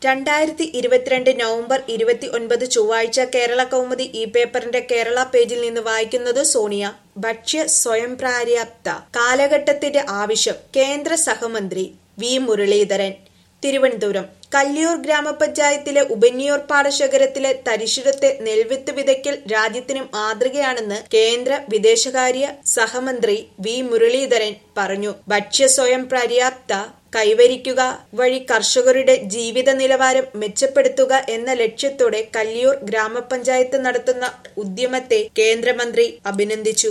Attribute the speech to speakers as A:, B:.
A: രണ്ടായിരത്തി ഇരുപത്തിരണ്ട് നവംബർ ഇരുപത്തി ഒൻപത് ചൊവ്വാഴ്ച കേരള കൗമുദി ഈ പേപ്പറിന്റെ കേരള പേജിൽ നിന്ന് വായിക്കുന്നത് സോണിയ ഭക്ഷ്യ സ്വയം പര്യാപ്ത കാലഘട്ടത്തിന്റെ ആവശ്യം കേന്ദ്ര സഹമന്ത്രി വി മുരളീധരൻ തിരുവനന്തപുരം കല്ലിയൂർ ഗ്രാമപഞ്ചായത്തിലെ ഉപന്നിയൂർ പാടശേഖരത്തിലെ തരിശുരത്തെ നെൽവിത്ത് വിതയ്ക്കൽ രാജ്യത്തിന് മാതൃകയാണെന്ന് കേന്ദ്ര വിദേശകാര്യ സഹമന്ത്രി വി മുരളീധരൻ പറഞ്ഞു ഭക്ഷ്യ സ്വയം പര്യാപ്ത കൈവരിക്കുക വഴി കർഷകരുടെ ജീവിത നിലവാരം മെച്ചപ്പെടുത്തുക എന്ന ലക്ഷ്യത്തോടെ കല്ലിയൂർ ഗ്രാമപഞ്ചായത്ത് നടത്തുന്ന ഉദ്യമത്തെ കേന്ദ്രമന്ത്രി അഭിനന്ദിച്ചു